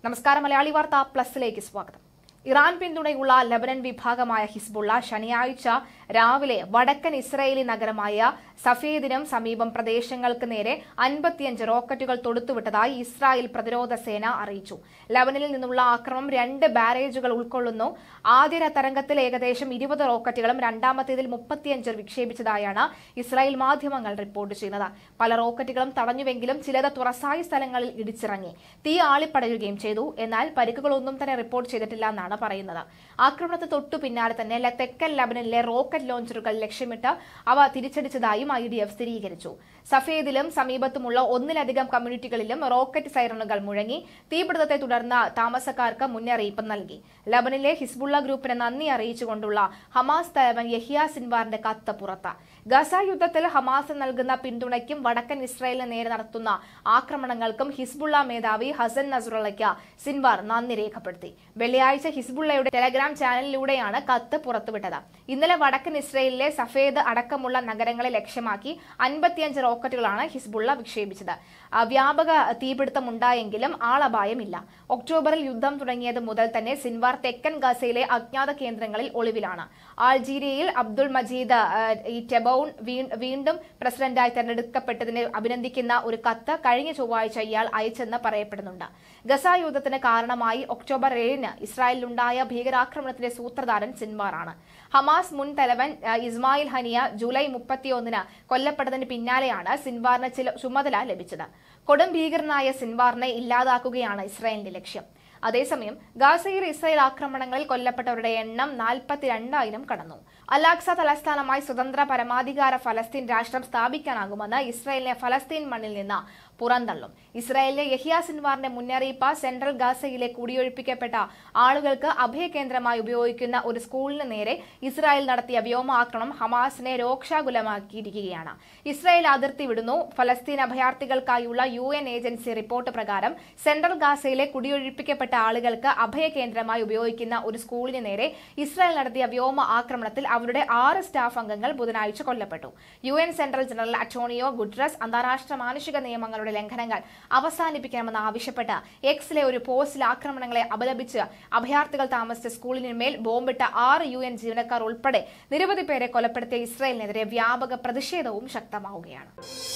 നമസ്കാരം മലയാളി വാർത്ത പ്ലസിലേക്ക് സ്വാഗതം ഇറാൻ പിന്തുണയുള്ള ലബനൻ വിഭാഗമായ ഹിസ്ബുള്ള ശനിയാഴ്ച രാവിലെ വടക്കൻ ഇസ്രയേലി നഗരമായ സഫേദിനും സമീപം പ്രദേശങ്ങൾക്ക് നേരെ അൻപത്തിയഞ്ച് റോക്കറ്റുകൾ തൊടുത്തുവിട്ടതായി ഇസ്രായേൽ പ്രതിരോധ സേന അറിയിച്ചു ലബനനിൽ നിന്നുള്ള ആക്രമണം രണ്ട് ബാരേജുകൾ ഉൾക്കൊള്ളുന്നു ആദ്യ തരംഗത്തിൽ ഏകദേശം ഇരുപത് റോക്കറ്റുകളും രണ്ടാമത്തേതിൽ മുപ്പത്തിയഞ്ച് വിക്ഷേപിച്ചതായാണ് ഇസ്രായേൽ മാധ്യമങ്ങൾ റിപ്പോർട്ട് ചെയ്യുന്നത് പല റോക്കറ്റുകളും തടഞ്ഞുവെങ്കിലും ചിലത് തുറസായ സ്ഥലങ്ങളിൽ ഇടിച്ചിറങ്ങി തീ ആളിപ്പടരുകയും ചെയ്തു എന്നാൽ പരിക്കുകളൊന്നും തന്നെ റിപ്പോർട്ട് ചെയ്തിട്ടില്ല എന്നാണ് പറയുന്നത് ആക്രമണത്തിന് തൊട്ടു പിന്നാലെ തന്നെ ല- തെക്കൻ ലബനനിലെ റോക്കറ്റ് ലോഞ്ചറുകൾ ലക്ഷ്യമിട്ട് അവ തിരിച്ചടിച്ചതായും ഐ ഡി എഫ് സ്ഥിരീകരിച്ചു സഫേദിലും സമീപത്തുമുള്ള ഒന്നിലധികം കമ്മ്യൂണിറ്റികളിലും റോക്കറ്റ് സൈറണുകൾ മുഴങ്ങി തീപിടുത്തത്തെ തുടർന്ന് താമസക്കാർക്ക് മുന്നറിയിപ്പ് നൽകി ലബനിലെ ഹിസ്ബുള്ള ഗ്രൂപ്പിന് നന്ദി അറിയിച്ചുകൊണ്ടുള്ള ഹമാസ് തലവൻ യഹിയ സിൻവാറിന്റെ കത്ത് പുറത്ത് ഗസ യുദ്ധത്തിൽ ഹമാസ് നൽകുന്ന പിന്തുണയ്ക്കും വടക്കൻ ഇസ്രായേലിന് നേരെ നടത്തുന്ന ആക്രമണങ്ങൾക്കും ഹിസ്ബുള്ള മേധാവി ഹസൻ നസുറള്ളയ്ക്ക് സിൻവാർ നന്ദി രേഖപ്പെടുത്തി വെള്ളിയാഴ്ച ഹിസ്ബുള്ളയുടെ ടെലഗ്രാം ചാനലിലൂടെയാണ് കത്ത് പുറത്തുവിട്ടത് ഇന്നലെ വടക്കൻ ഇസ്രായേലിലെ സഫേദ് അടക്കമുള്ള നഗരങ്ങളെ ലക്ഷ്യമാക്കി അൻപത്തിയഞ്ച് റോക്കറ്റുകളാണ് ഹിസ്ബുള്ള വിക്ഷേപിച്ചത് ആ, വ്യാപക തീപിടുത്തമുണ്ടായെങ്കിലും ആളപായമില്ല ഒക്ടോബറിൽ യുദ്ധം തുടങ്ങിയത് മുതൽ തന്നെ സിൻവാർ തെക്കൻ ഗസയിലെ അജ്ഞാത കേന്ദ്രങ്ങളിൽ ഒളിവിലാണ് അൾജീരിയയിൽ അബ്ദുൾ മജീദ് ആ, ഈ ടെബൌൺ വീ- വീണ്ടും പ്രസിഡന്റായി തെരഞ്ഞെടുക്കപ്പെട്ടതിനെ അഭിനന്ദിക്കുന്ന ഒരു കത്ത് കഴിഞ്ഞ ചൊവ്വാഴ്ച ഇയാൾ അയച്ചെന്ന് പറയപ്പെടുന്നുണ്ട് ഗസ യുദ്ധത്തിന് കാരണമായി ഒക്ടോബർ ഏഴിന് ഇസ്രായേലിലുണ്ടായ ഭീകരാക്രമണത്തിന്റെ സൂത്രധാരൻ സിൻവാറാണ് ഹമാസ് മുൻ തലവൻ ആ, ഇസ്മായിൽ ഹനിയ ജൂലൈ മുപ്പത്തിയൊന്നിന് കൊല്ലപ്പെട്ടതിന് പിന്നാലെയാണ് സിൻവാറിന് ചില ചുമതല ലഭിച്ചത് കൊടും ഭീകരനായ സിൻവാറിനെ ഇല്ലാതാക്കുകയാണ് ഇസ്രായേലിന്റെ ലക്ഷ്യം അതേസമയം ഗാസയിൽ ഇസ്രായേൽ ആക്രമണങ്ങളിൽ കൊല്ലപ്പെട്ടവരുടെ എണ്ണം നാൽപ്പത്തിരണ്ടായിരം കടന്നു അലാക്സ തലസ്ഥാനമായി സ്വതന്ത്ര പരമാധികാര ഫലസ്തീൻ രാഷ്ട്രം സ്ഥാപിക്കാനാകുമെന്ന് ഇസ്രായേലിനെ ഫലസ്തീൻ മണ്ണിൽ നിന്ന് പുറന്തള്ളും ഇസ്രായേലിലെ യഹിയ സിൻവാറിന്റെ മുന്നറിയിപ്പ് സെൻട്രൽ ഗാസയിലെ കുടിയൊഴിപ്പിക്കപ്പെട്ട ആളുകൾക്ക് അഭയകേന്ദ്രമായി ഉപയോഗിക്കുന്ന ഒരു സ്കൂളിന് നേരെ ഇസ്രായേൽ നടത്തിയ വ്യോമാക്രമണം ഹമാസിനെ രോക്ഷാകുലമാക്കിയിരിക്കുകയാണ് ഇസ്രായേൽ അതിർത്തി വിടുന്നു ഫലസ്തീൻ അഭയാർത്ഥികൾക്കായുള്ള യു എൻ ഏജൻസി റിപ്പോർട്ട് പ്രകാരം സെൻട്രൽ ഗാസയിലെ കുടിയൊഴിപ്പിക്കപ്പെട്ട ആളുകൾക്ക് അഭയകേന്ദ്രമായി ഉപയോഗിക്കുന്ന ഒരു സ്കൂളിന് നേരെ ഇസ്രായേൽ നടത്തിയ വ്യോമ ആക്രമണത്തിൽ അവരുടെ ആറ് സ്റ്റാഫ് അംഗങ്ങൾ ബുധനാഴ്ച കൊല്ലപ്പെട്ടു U N central general Antonio Guterres അന്താരാഷ്ട്ര മാനുഷിക നിയമങ്ങളുടെ ലംഘനങ്ങൾ അവസാനിപ്പിക്കണമെന്ന് ആവശ്യപ്പെട്ട് എക്സിലെ ഒരു പോസ്റ്റിൽ ആക്രമണങ്ങളെ അപലപിച്ച് അഭയാർത്ഥികൾ താമസിച്ച സ്കൂളിനുമേൽ ബോംബിട്ട ആറ് യു എൻ ജീവനക്കാർ ഉൾപ്പെടെ നിരവധി പേരെ കൊലപ്പെടുത്തിയ ഇസ്രായേലിനെതിരെ വ്യാപക പ്രതിഷേധവും ശക്തമാവുകയാണ്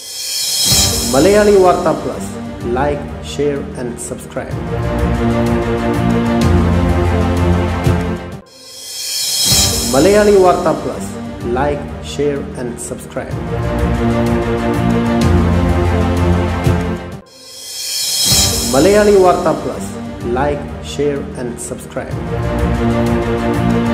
Malayali Vartha plus like share and subscribe Malayali Vartha plus like share and subscribe Malayali Vartha plus like share and subscribe